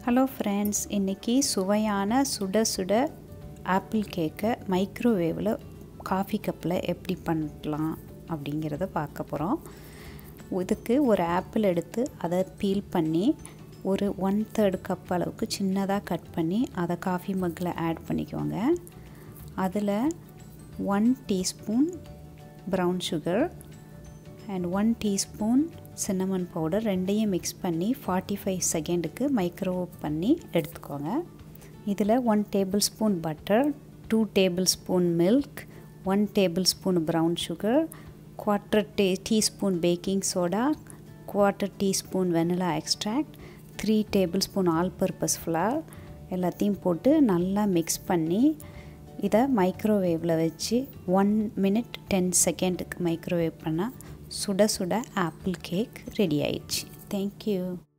hello friends இன்றைக்கி சுவையான சுட சுட ஆப்பிள் கேக்கை மைக்ரோவேவில் காஃபி கப்பில் எப்படி பண்ணலாம் அப்படிங்கிறத பார்க்க போகிறோம் இதுக்கு ஒரு ஆப்பிள் எடுத்து அதை பீல் பண்ணி ஒரு ஒன் தேர்ட் கப் அளவுக்கு சின்னதாக கட் பண்ணி அதை காஃபி மக்கில் ஆட் பண்ணிக்கோங்க அதில் one teaspoon brown sugar and one teaspoon cinnamon powder ரெண்டையும் மிக்ஸ் பண்ணி ஃபார்ட்டி ஃபைவ் செகண்டுக்கு மைக்ரோவேவ் பண்ணி எடுத்துக்கோங்க இதில் one tablespoon butter two tablespoon milk one tablespoon brown sugar quarter tea teaspoon baking soda quarter teaspoon vanilla extract three tablespoon all purpose flour எல்லாத்தையும் போட்டு நல்லா mix பண்ணி இதை மைக்ரோவேவில் வச்சு ஒன் மினிட் டென் செகண்டுக்கு microwave பண்ணால் சுட சுட ஆப்பிள் கேக் ரெடி ஆயிடுச்சு தேங்க்யூ